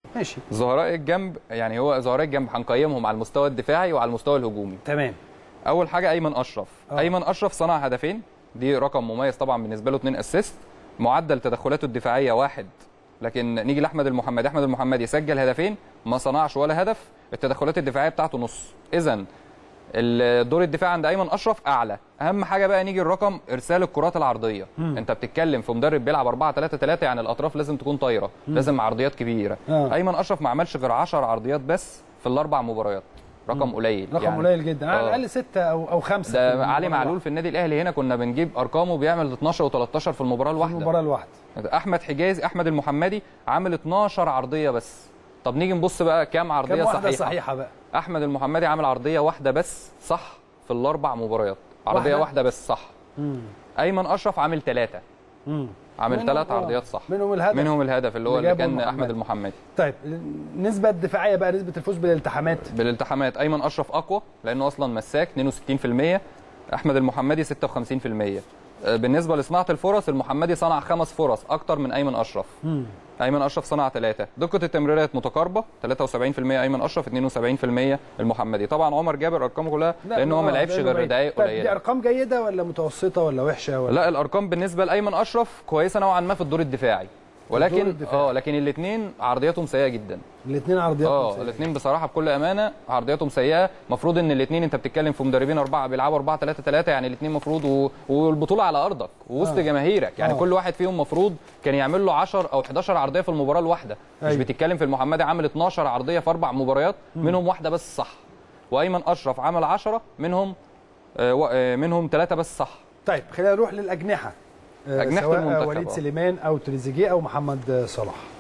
ماشي ظهراء الجنب يعني هو ظهراء الجنب هنقيمهم على المستوى الدفاعي وعلى المستوى الهجومي تمام اول حاجه ايمن اشرف آه. ايمن اشرف صنع هدفين دي رقم مميز طبعا بالنسبه له اتنين اسيست معدل تدخلاته الدفاعيه واحد لكن نيجي لاحمد المحمدي احمد المحمدي سجل هدفين ما صنعش ولا هدف التدخلات الدفاعيه بتاعته نص اذا الدور الدفاع عند ايمن اشرف اعلى اهم حاجه بقى نيجي الرقم ارسال الكرات العرضيه مم. انت بتتكلم في مدرب بيلعب 4 3 3 يعني الاطراف لازم تكون طايره لازم عرضيات كبيره آه. ايمن اشرف ما عملش غير 10 عرضيات بس في الاربع مباريات رقم قليل رقم يعني قليل جدا على آه. الاقل ستة او او خمسة في ده المباراة علي معلول الواحدة. في النادي الاهلي هنا كنا بنجيب ارقامه بيعمل 12 و13 في المباراه في الواحده المباراة الواحدة احمد حجازي احمد المحمدي عامل 12 عرضيه بس طب نيجي نبص بقى كام عرضيه كم واحدة صحيحه صحيحة بقى احمد المحمدي عامل عرضيه واحده بس صح في الاربع مباريات عرضيه واحدة؟ واحده, بس صح مم. ايمن اشرف عامل ثلاثه مم. عامل منهم- ثلاث آه. عرضيات صح منهم الهدف منهم الهدف اللي هو اللي اللي جابه كان المحمدي. احمد المحمدي طيب النسبة الدفاعية بقى نسبة الفوز بالالتحامات بالالتحامات ايمن اشرف اقوى لانه اصلا مساك 62% احمد المحمدي 56% آه، بالنسبه لصناعه الفرص المحمدي صنع خمس فرص اكتر من ايمن اشرف مم. ايمن اشرف صنع ثلاثه دقه التمريرات متقاربه 73% ايمن اشرف 72% المحمدي طبعا عمر جابر ارقامه كلها لان هو ما آه، لعبش لأنه غير بعيد. دقائق طيب دي قليله ارقام جيدة ولا متوسطة ولا وحشة ولا لا الارقام بالنسبه لايمن اشرف كويسه نوعا ما في الدور الدفاعي ولكن الدفاعي. اه لكن الاثنين عرضياتهم سيئه جدا الاثنين عرضيات اه ممتازة. الاثنين بصراحه بكل امانه عرضياتهم سيئه المفروض ان الاثنين انت بتتكلم في مدربين اربعه بيلعبوا 4 3 3 يعني الاثنين المفروض و... والبطوله على ارضك ووسط آه. جماهيرك يعني آه. كل واحد فيهم المفروض كان يعمل له 10 او 11 عرضيه في المباراه الواحده مش أيوة. بتتكلم في المحمدي عامل 12 عرضيه في اربع مباريات منهم واحده بس صح وايمن اشرف عمل 10 منهم آه و- آه منهم ثلاثه بس صح طيب خلينا نروح للاجنحه آه، أجنحة سواء المنتخب، وليد آه. سليمان او تريزيجيه او محمد صلاح